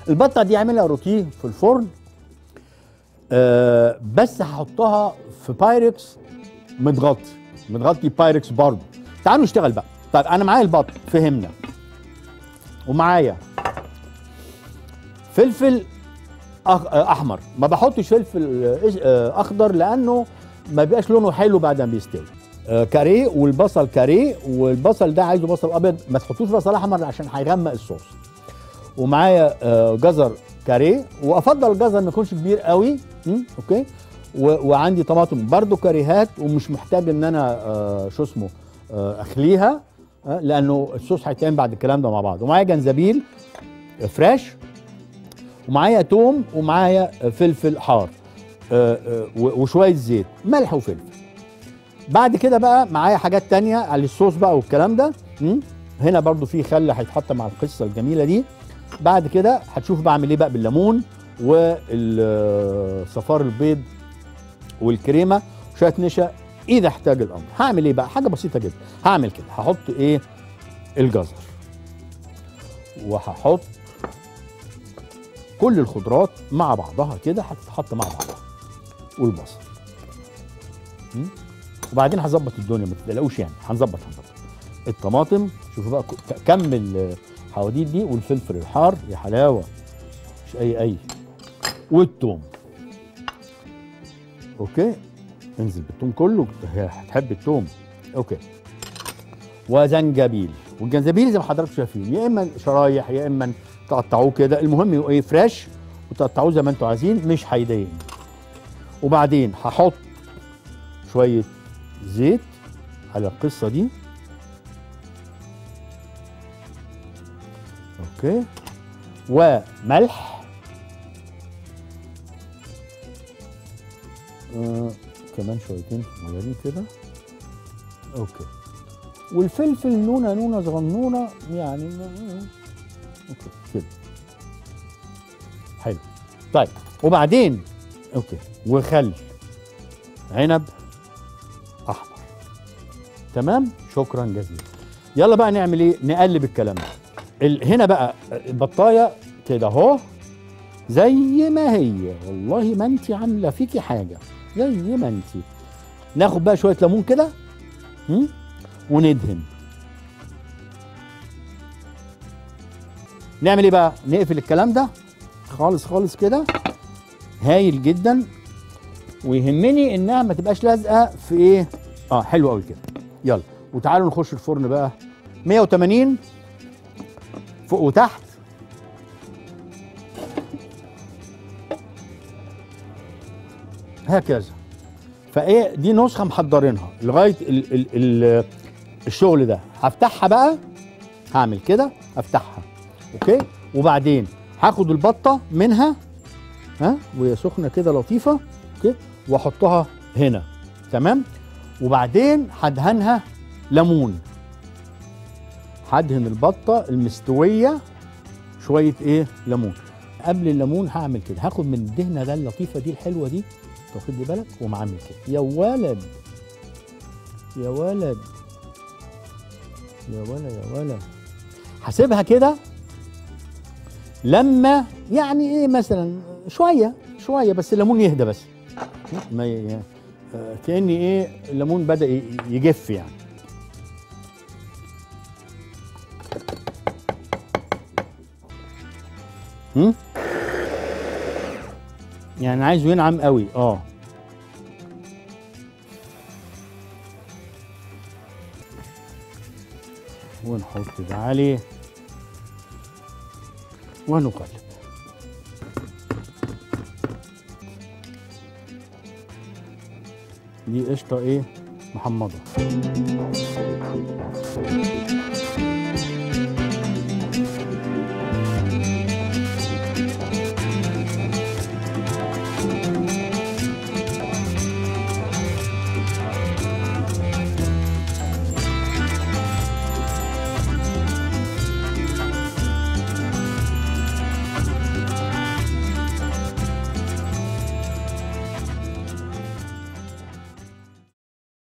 البطه دي عاملها روتيه في الفرن آه بس هحطها في بايركس متغطي متغطي بايركس برضه تعالوا نشتغل بقى طيب انا معايا البط فهمنا ومعايا فلفل أخ... آه، احمر ما بحطش فلفل آه، إيش- آه، اخضر لانه ما بيبقاش لونه حلو بعد ما بيستوي آه، كاريه والبصل كاريه والبصل ده عايزه بصل ابيض ما تحطوش بصل احمر عشان هيغمق الصوص ومعايا آه، جزر كاريه وافضل الجزر ما يكونش كبير قوي م? اوكي و- وعندي طماطم برضو كاريهات ومش محتاج ان انا آه، شو اسمه آه، اخليها آه، لانه الصوص هيتعمل بعد الكلام ده مع بعض ومعايا جنزبيل آه، فريش ومعايا توم ومعايا آه، فلفل حار آه، آه، و- وشويه زيت ملح وفلفل بعد كده بقى معايا حاجات تانية على الصوص بقى والكلام ده م? هنا برضو في خل هيتحط مع القصه الجميله دي بعد كده هتشوف بعمل ايه بقى بالليمون والصفار البيض والكريمه وشويه نشا اذا احتاج الامر هعمل ايه بقى حاجه بسيطه جدا هعمل كده هحط ايه الجزر وهحط كل الخضروات مع بعضها كده هتتحط مع بعضها والبصل م? وبعدين هظبط الدنيا ما تقلقوش يعني هنظبط هنظبط الطماطم شوفوا بقى ك- كم الحواديت دي والفلفل الحار يا حلاوه مش اي اي والثوم اوكي انزل بالثوم كله هتحب الثوم اوكي وزنجبيل والجنزبيل زي ما حضراتكم شايفين يا اما شرايح يا اما تقطعوه كده المهم يبقى ايه فريش وتقطعوه زي ما انتم عايزين مش هيضايقني وبعدين هحط شويه زيت على القصه دي اوكي وملح آه كمان شويتين صغيرين كده اوكي والفلفل نونه نونه صغنونه يعني م- اوكي كده حلو طيب وبعدين اوكي وخل عنب احمر تمام شكرا جزيلا يلا بقى نعمل ايه نقلب الكلام ده ال- هنا بقى البطايه كده اهو زي ما هي والله ما انت عامله فيكي حاجه زي ما انت ناخد بقى شويه ليمون كده م? وندهن نعمل ايه بقى نقفل الكلام ده خالص خالص كده هايل جدا ويهمني انها ما تبقاش لازقه في ايه اه حلو قوي كده يلا وتعالوا نخش الفرن بقى 180 فوق وتحت هكذا فايه دي نسخه محضرينها لغايه ال ال ال الشغل ده هفتحها بقى هعمل كده افتحها اوكي وبعدين هاخد البطه منها ها وهي سخنه كده لطيفه اوكي واحطها هنا تمام وبعدين هدهنها ليمون هدهن البطه المستويه شويه ايه ليمون قبل الليمون هعمل كده هاخد من الدهنه ده اللطيفه دي الحلوه دي واخد لي بالك ومعمل كده يا ولد يا ولد يا ولد يا ولد هسيبها كده لما يعني ايه مثلا شويه شويه بس الليمون يهدى بس ما ي... آه، كاني ايه الليمون بدا ي- يجف يعني هم؟ يعني عايزه ينعم قوي اه ونحط ده عليه ونقلب دي قشطه ايه محمضه